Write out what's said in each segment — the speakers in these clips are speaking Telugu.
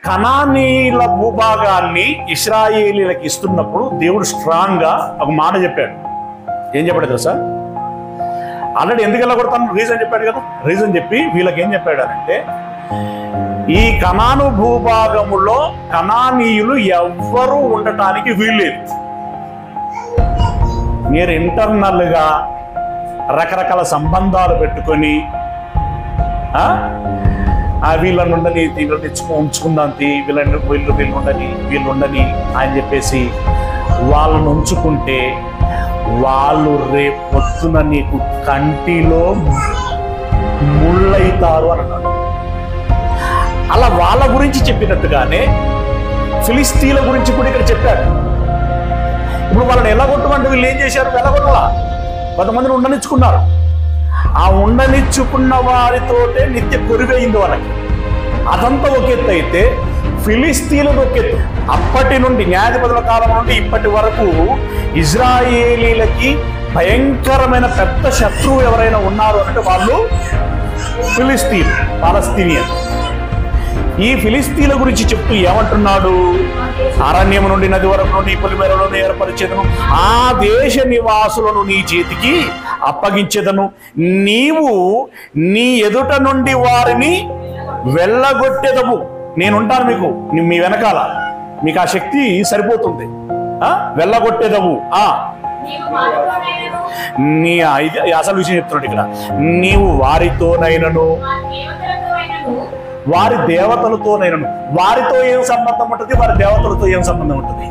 కనానీల భూభాగాన్ని ఇస్రాయేలీలకు ఇస్తున్నప్పుడు దేవుడు స్ట్రాంగ్ గా ఒక మాట చెప్పాడు ఏం చెప్పాడు తెలుసా ఆల్రెడీ ఎందుకు వెళ్ళగొడతాను రీజన్ చెప్పాడు కదా రీజన్ చెప్పి వీళ్ళకి ఏం చెప్పాడు అంటే ఈ కనాను భూభాగములో కనానీయులు ఎవ్వరూ ఉండటానికి వీల్లేదు మీరు ఇంటర్నల్ గా రకరకాల సంబంధాలు పెట్టుకొని ఆ? ఆ వీళ్ళని ఉండని వీళ్ళని తెచ్చుకో ఉంచుకుందాం తీ వీళ్ళని వీళ్ళు వీళ్ళు ఉండని వీళ్ళు ఉండని అని చెప్పేసి వాళ్ళని ఉంచుకుంటే వాళ్ళు రేపు పొద్దున నీకు కంటిలో ముళ్ళైతారు అని అన్నాడు అలా వాళ్ళ గురించి చెప్పినట్టుగానే ఫిలిస్తీన్ల గురించి కూడా ఇక్కడ చెప్పాడు ఇప్పుడు వాళ్ళని ఎలాగొట్టమంటే వీళ్ళు ఏం చేశారు వెళ్ళగొట్టలా కొంతమందిని ఉండనిచ్చుకున్నారు ఆ ఉండనిచ్చుకున్న వారితోటే నిత్య కొరివైంది వాళ్ళకి అదంతా ఒక ఎత్తు అయితే ఫిలిస్తీన్లు ఒక ఎత్తు అప్పటి నుండి న్యాయాధిపతుల కాలం నుండి ఇప్పటి వరకు ఇజ్రాయేలీలకి భయంకరమైన పెద్ద శత్రువు ఎవరైనా ఉన్నారు అంటే వాళ్ళు ఫిలిస్తీన్ పాలస్తీనియన్ ఈ ఫిలిస్తీన్ల గురించి చెప్తూ ఏమంటున్నాడు అరణ్యము నుండి నది వరకు నుండి పొలిమేరలను ఏర్పరిచేదను ఆ దేశ నివాసులను నీ చేతికి అప్పగించేదను నీవు నీ ఎదుట నుండి వారిని వెళ్ళగొట్టేదవు నేనుంటాను మీకు నీ- మీ వెనకాల మీకు ఆ శక్తి సరిపోతుంది ఆ వెళ్ళగొట్టేదవు ఆ నీవు వారితోనైనను నీ ఐద- అసలు విషయం చెప్తున్నాడు ఇక్కడ నీవు వారితోనైనను వారి దేవతలతోనైనను వారి దేవతలతోనైనను వారితో ఏం సంబంధం ఉంటుంది వారి దేవతలతో ఏం సంబంధం ఉంటుంది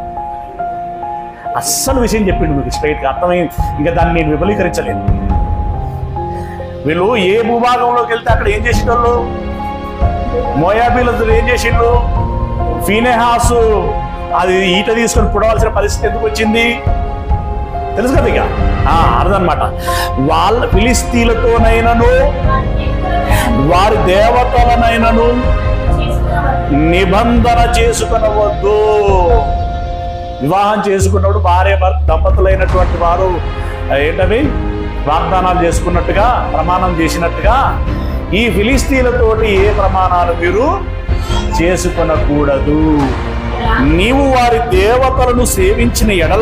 అస్సలు విషయం చెప్పిండు మీకు స్ట్రైట్ గా అర్థమైంది ఇంకా దాన్ని నేను విఫలీకరించలేదు వీళ్ళు ఏ భూభాగంలోకి వెళ్తే అక్కడ ఏం చేసేటోళ్ళు మోయాబీలతో ఏం చేసిండు ఫీనెహాసు అది ఈట తీసుకొని పుడవలసిన పరిస్థితి ఎందుకు వచ్చింది తెలుసు కదా ఇక ఆ, అర్థమన్నమాట వాళ్ళ ఫిలిస్తీన్లతోనైనను వారి దేవతలతోనైనను వారి దేవతలనైనను చేసుకున్నవారు నిబంధన చేసుకునవద్దు వివాహం చేసుకున్నప్పుడు భార్య భర్త దంపతులైనటువంటి వారు ఆ, ఏంటవి వాగ్దానాలు చేసుకున్నట్టుగా ప్రమాణం చేసినట్టుగా ఈ ఫిలిస్తీన్లతోటి ఏ ప్రమాణాలు మీరు చేసుకొనకూడదు నీవు వారి దేవతలను సేవించిన ఎడల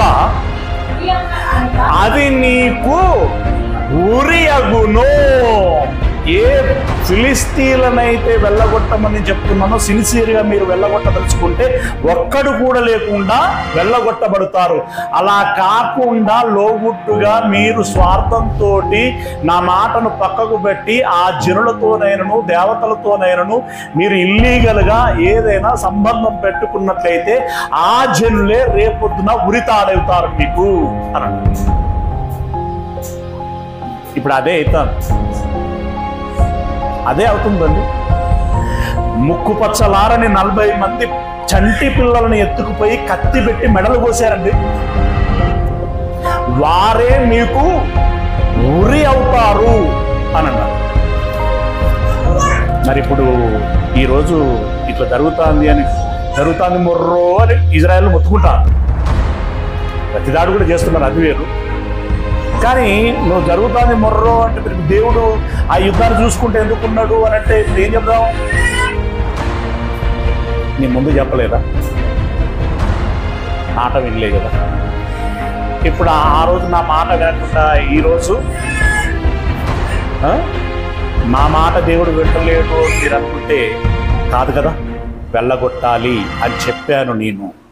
అది నీకు ఉరి అగును ఏ ఫిలిస్తీన్లనైతే వెళ్ళగొట్టమని చెప్తున్నానో సిన్సియర్గా మీరు వెళ్ళగొట్టదలుచుకుంటే ఒక్కడు కూడా లేకుండా వెళ్ళగొట్టబడతారు అలా కాకుండా లోగుట్టుగా మీరు స్వార్థంతో నా మాటను పక్కకు పెట్టి ఆ జనులతోనైనను దేవతలతోనైనను మీరు ఇల్లీగల్గా ఏదైనా సంబంధం పెట్టుకున్నట్లయితే ఆ జనులే రేపొద్దున ఉరితాడవుతారు మీకు అని అన్నాడు. ఇప్పుడు అదే అవుతాను అదే అవుతుందండి ముక్కు పచ్చలారని నలభై మంది చంటి పిల్లలను ఎత్తుకుపోయి కత్తి పెట్టి మెడలు కోసారండి వారే మీకు ఉరి అవుతారు అని అన్నారు మరి ఇప్పుడు ఈరోజు ఇట్లా జరుగుతుంది అని జరుగుతుంది మొర్రో అని ఇజ్రాయెల్ మొత్తుకుంటారు ప్రతి దాడు కూడా చేస్తున్నారు అది వేరు కానీ నువ్వు జరుగుతుంది మొర్రో అంటే మరి దేవుడు ఆ యుద్ధాన్ని చూసుకుంటే ఎందుకున్నాడు అని అంటే ఇప్పుడు ఏం చెప్దాం నీ ముందు చెప్పలేదా మాట వినలే కదా ఇప్పుడు ఆ ఆ రోజు నా మాట వినకుండా ఈరోజు ఆ? మా మాట దేవుడు వింటలేడు అని మీరు అనుకుంటే కాదు కదా వెళ్ళగొట్టాలి అని చెప్పాను నేను